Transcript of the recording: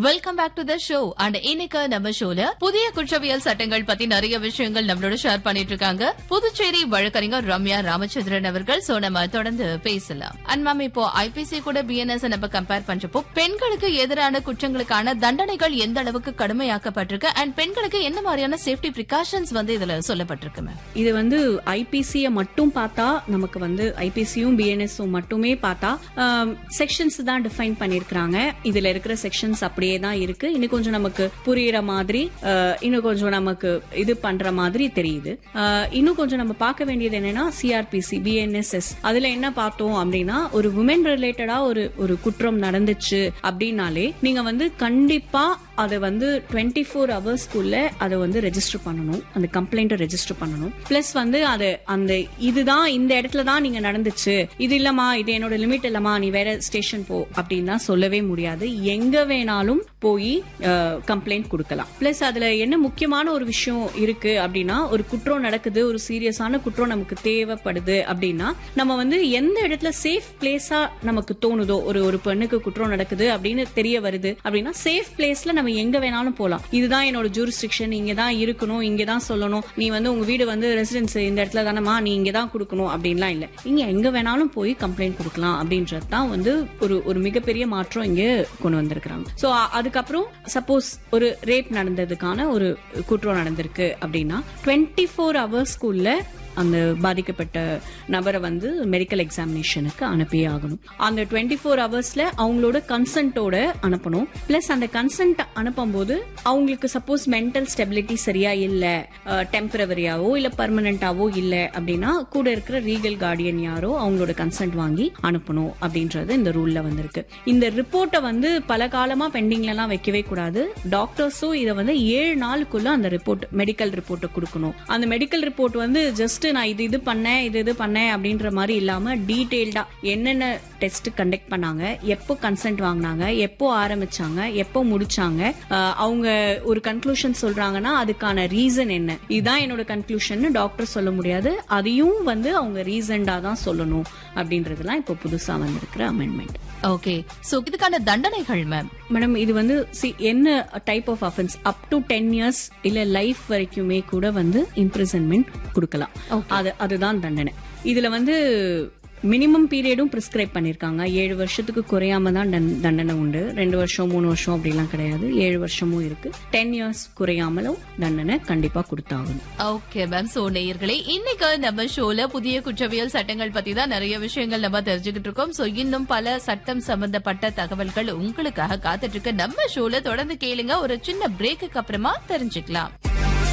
welcome back to the show and இன்னைக்கு நம்ம ஷோல புதிய குற்றவியல் சட்டங்கள் பத்தி நிறைய விஷயங்கள் நம்மளோட ஷேர் பண்ணிட்டு இருக்காங்க புதுச்சேரி வழக்கறிஞர் ரம்யா ராமச்சந்திரன் அவர்கள் சோ நம்ம தொடர்ந்து பேசலாம் அண்ட் மேம் இப்போ ஐபிசி கூட பிஎன்எஸ் நம்ம கம்பேர் பண்றப்போ பெண்களுக்கு எதிரான குற்றங்களுக்கான தண்டனைகள் எந்த அளவுக்கு கடுமையாக்கப்பட்டிருக்கு அண்ட் பெண்களுக்கு என்ன மாதிரியான சேஃப்டி பிரிகாஷன்ஸ் வந்து இதுல சொல்லப்பட்டிருக்கு மேம் இது வந்து ஐபிசிய மட்டும் பார்த்தா நமக்கு வந்து ஐபிசியும் பிஎன்எஸும் மட்டுமே பார்த்தா செக்ஷன்ஸ் தான் டிஃபைன் பண்ணிருக்காங்க இதுல இருக்கிற செக்ஷன்ஸ் அப்படியே தான் இருக்கு இன்னும் கொஞ்சம் நமக்கு புரியுற மாதிரி அஹ், இன்னும் கொஞ்சம் நமக்கு இது பண்ற மாதிரி தெரியுது அஹ், இன்னும் கொஞ்சம் நம்ம பார்க்க வேண்டியது என்னன்னா சிஆர்பிசி பிஎன்எஸ்எஸ் அதுல என்ன பார்த்தோம் அப்படின்னா ஒரு உமன் ரிலேட்டடா ஒரு ஒரு குற்றம் நடந்துச்சு அப்படின்னாலே நீங்க வந்து கண்டிப்பா அதை வந்து டுவெண்ட்டி ஃபோர் ஹவர்ஸ்க்குள்ள அதை வந்து ரெஜிஸ்டர் பண்ணணும் அந்த கம்ப்ளைண்ட்டை ரெஜிஸ்டர் பண்ணணும் பிளஸ் வந்து அது அந்த இதுதான் இந்த இடத்துல தான் நீங்க நடந்துச்சு இது இல்லம்மா இது என்னோட லிமிட் இல்லம்மா நீ வேற ஸ்டேஷன் போ அப்படின்னு தான் சொல்லவே முடியாது எங்க வேணாலும் போய் கம்ப்ளைண்ட் கொடுக்கலாம் பிளஸ் அதுல என்ன முக்கியமான ஒரு விஷயம் இருக்கு அப்படின்னா ஒரு குற்றம் நடக்குது ஒரு சீரியஸான குற்றம் நமக்கு தேவைப்படுது அப்படின்னா நம்ம வந்து எந்த இடத்துல சேஃப் பிளேஸா நமக்கு தோணுதோ ஒரு ஒரு பெண்ணுக்கு குற்றம் நடக்குது அப்படின்னு தெரிய வருது அப்படின்னா சேஃப் பிளேஸ்ல நம்ம எங்க வேணாலும் போலாம் இதுதான் என்னோட ஜூரிஸ்டிக்ஷன் இங்க தான் இருக்கணும் இங்க தான் சொல்லணும் நீ வந்து உங்க வீடு வந்து ரெசிடென்ஸ் இந்த இடத்துல தானமா நீ இங்க தான் கொடுக்கணும் அப்படின்லாம் இல்ல நீங்க எங்க வேணாலும் போய் கம்ப்ளைண்ட் கொடுக்கலாம் அப்படின்றது தான் வந்து ஒரு ஒரு மிகப்பெரிய மாற்றம் இங்க கொண்டு வந்திருக்கிறாங்க சோ அதுக்கப்புறம் சப்போஸ் ஒரு ரேப் நடந்ததுக்கான ஒரு குற்றம் நடந்திருக்கு அப்படின்னா டுவெண்ட்டி ஃபோர் ஹவர்ஸ்க்குள்ள அந்த பாதிக்கப்பட்ட நபரை வந்து மெடிக்கல் எக்ஸாமினேஷனுக்கு அனுப்பியே ஆகணும் அந்த டுவெண்ட்டி ஃபோர் ஹவர்ஸ்ல அவங்களோட கன்சென்ட்டோட அனுப்பணும் பிளஸ் அந்த கன்சென்ட் அனுப்பும்போது அவங்களுக்கு சப்போஸ் மென்டல் ஸ்டெபிலிட்டி சரியா இல்ல டெம்பரவரியாவோ இல்ல பர்மனண்டாவோ இல்ல அப்படின்னா கூட இருக்கிற ரீகல் கார்டியன் யாரோ அவங்களோட கன்சென்ட் வாங்கி அனுப்பணும் அப்படின்றது இந்த ரூல்ல வந்திருக்கு இந்த ரிப்போர்ட்டை வந்து பல காலமா பெண்டிங்ல எல்லாம் வைக்கவே கூடாது டாக்டர்ஸும் இதை வந்து ஏழு நாளுக்குள்ள அந்த ரிப்போர்ட் மெடிக்கல் ரிப்போர்ட்டை கொடுக்கணும் அந்த மெடிக்கல் ரிப்போர்ட் வந்து ஜஸ்ட் நான் இது இது பண்ணேன் இது இது பண்ணேன் அப்படின்ற மாதிரி இல்லாம டீடைல்டா என்னென்ன டெஸ்ட் கண்டக்ட் பண்ணாங்க எப்போ கன்சென்ட் வாங்கினாங்க எப்போ ஆரம்பிச்சாங்க எப்போ முடிச்சாங்க அஹ், அவங்க ஒரு கன்க்ளூஷன் சொல்றாங்கன்னா அதுக்கான ரீசன் என்ன இதுதான் என்னோட கன்க்ளூஷன் டாக்டர் சொல்ல முடியாது அதையும் வந்து அவங்க ரீசன்டா தான் சொல்லணும் அப்படின்றதுலாம் இப்போ புதுசா வந்திருக்கிற அமெண்ட்மெண்ட் ஓகே சோ இதுக்கான தண்டனைகள் மேம் மேடம் இது வந்து see, என்ன type of offence up to ten years இல்ல லைஃப் வரைக்குமே கூட வந்து இம்ப்ரிசன்மெண்ட் கொடுக்கலாம் அது அதுதான் தண்டனை இதுல வந்து மினிமம் பீரியடும் பிரிஸ்கிரைப் பண்ணிருக்காங்க ஏழு வருஷத்துக்கு குறையாம தான் தண்ட- தண்டனை உண்டு ரெண்டு வருஷம் மூணு வருஷம் அப்படிலாம் கிடையாது ஏழு வருஷமும் இருக்கு டென் இயர்ஸ் குறையாமலும் தண்டனை கண்டிப்பா கொடுத்தாகணும் ஓகே மேம் சோ நேயர்களே இன்னைக்கு நம்ம ஷோல புதிய குற்றவியல் சட்டங்கள் பத்தி தான் நிறைய விஷயங்கள் நம்ம தெரிஞ்சுக்கிட்டு இருக்கோம் சோ இன்னும் பல சட்டம் சம்பந்தப்பட்ட தகவல்கள் உங்களுக்காக காத்துட்டு இருக்கு நம்ம ஷோல தொடர்ந்து கேளுங்க ஒரு சின்ன பிரேக்குக்கு அப்புறமா தெரிஞ்சுக்கலாம்